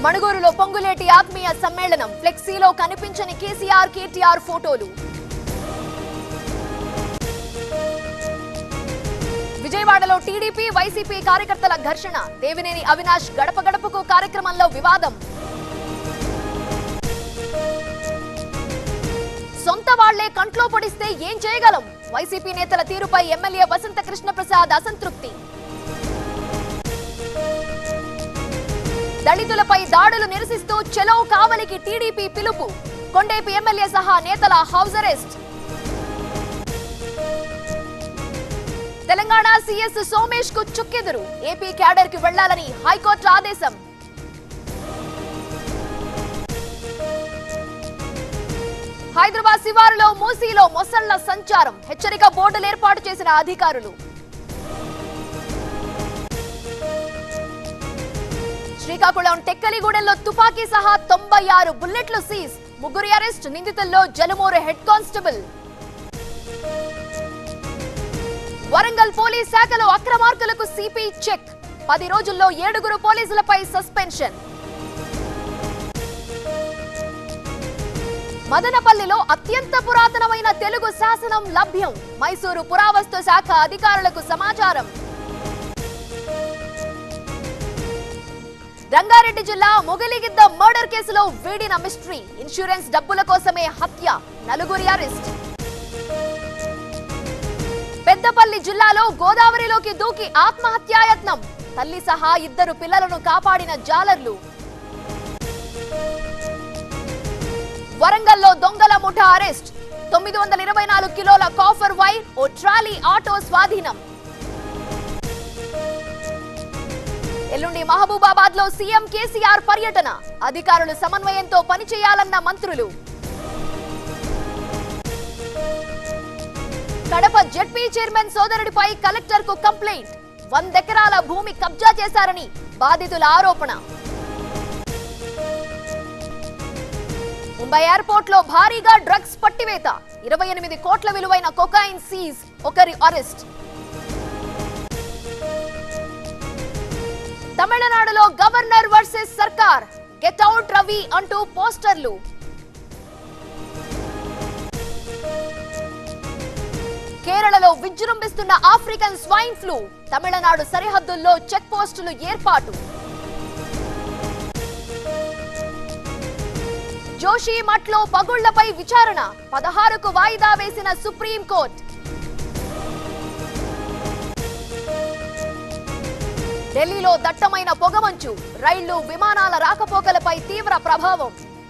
మణుగూరులో పొంగులేటి ఆత్మీయ సమ్మేళనం ఫ్లెక్సీలో కనిపించని కేసీఆర్ కేటీఆర్ ఫోటోలు విజయవాడలో టీడీపీ వైసీపీ కార్యకర్తల ఘర్షణ దేవినేని అవినాష్ గడప గడపకు కార్యక్రమంలో వివాదం సొంత వాళ్లే కంట్లో పొడిస్తే ఏం చేయగలం వైసీపీ నేతల తీరుపై ఎమ్మెల్యే వసంత కృష్ణప్రసాద్ అసంతృప్తి దళితులపై దాడులు నిరసిస్తూ చెలో కావలికి టీడీపీ పిలుపు కొండేపి ఎమ్మెల్యే సహా నేతల house arrest Telangana CS Somesh కు చుక్కెదురు ఏపీ క్యాడర్ కి వెళ్లాలని హైకోర్టు ఆదేశం హైదరాబాద్ శివారులో మూసీలో మొసళ్ల సంచారం హెచ్చరిక బోర్డులు ఏర్పాటు చేసిన అధికారులు శ్రీకాకుళం టెక్కలిగూడెంలో తుపాకీ సహా తొంభై ఆరు బుల్లెట్లు సీజ్ ముగ్గురి అరెస్ట్ నిందితుల్లో Jalamuru head constable Warangal police శాఖలో అక్రమార్కులకు సిపి చెక్ పది రోజుల్లో ఏడుగురు పోలీసులపై సస్పెన్షన్ మదనపల్లిలో అత్యంత పురాతనమైన తెలుగు శాసనం లభ్యం మైసూరు పురావస్తు శాఖ అధికారులకు సమాచారం రంగారెడ్డి జిల్లా మొగలిగిద్ద మర్డర్ కేసులో వీడిన మిస్టరీ ఇన్సూరెన్స్ డబ్బుల కోసమే హత్య నలుగురి అరెస్ట్ పెద్దపల్లి జిల్లాలో గోదావరిలోకి దూకి ఆత్మహత్యాయత్నం తల్లి సహా ఇద్దరు పిల్లలను కాపాడిన జాలర్లు వరంగల్లో దొంగల ముఠా అరెస్ట్ తొమ్మిది వందల ఇరవై నాలుగు కిలోల కాఫర్ వైర్ ఓ ట్రాలీ ఆటో స్వాధీనం ఎల్లుండి మహబూబాబాద్ లో సీఎం కేసీఆర్ పర్యటన అధికారులు సమన్వయంతో పనిచేయాలన్న మంత్రులు కడప జెడ్పీ చైర్మన్ సోదరుడిపై కలెక్టర్ కు కంప్లైంట్ వందెకరాల భూమి కబ్జా చేశారని బాధితుల ఆరోపణ ముంబై ఎయిర్పోర్ట్ లో భారీగా డ్రగ్స్ పట్టివేత ఇరవై ఎనిమిది కోట్ల విలువైన కొకాయిన్ సీజ్ ఒకరి అరెస్ట్ తమిళనాడులో గవర్నర్ వర్సెస్ సర్కార్ గెట్ అవుట్ రవి అంటూ పోస్టర్లు కేరళలో విజృంభిస్తున్న ఆఫ్రికన్ స్వైన్ ఫ్లూ తమిళనాడు సరిహద్దుల్లో చెక్ పోస్టులు ఏర్పాటు జోషి మట్లో పగుళ్లపై విచారణ పదహారుకు వాయిదా వేసిన సుప్రీంకోర్టు ఢిల్లీలో దట్టమైన పొగమంచు రైళ్లు విమానాల రాకపోకలపై తీవ్ర ప్రభావం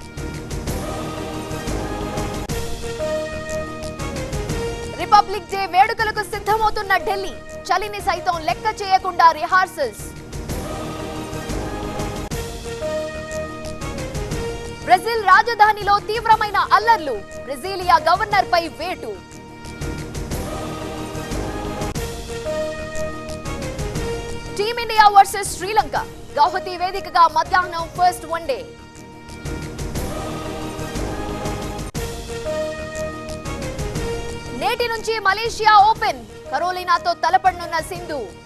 రిపబ్లిక్ డే వేడుకలకు సిద్ధమవుతున్న ఢిల్లీ చలిని సైతం లెక్క చేయకుండా రిహార్సల్స్ బ్రెజిల్ రాజధానిలో తీవ్రమైన అల్లర్లు బ్రెజిలియా గవర్నర్ పై వేటు టీమిండియా వర్సెస్ శ్రీలంక గౌహతి వేదికగా మధ్యాహ్నం ఫస్ట్ వన్డే నేటి నుంచి మలేషియా ఓపెన్ కరోలినాతో తలపడనున్న సింధు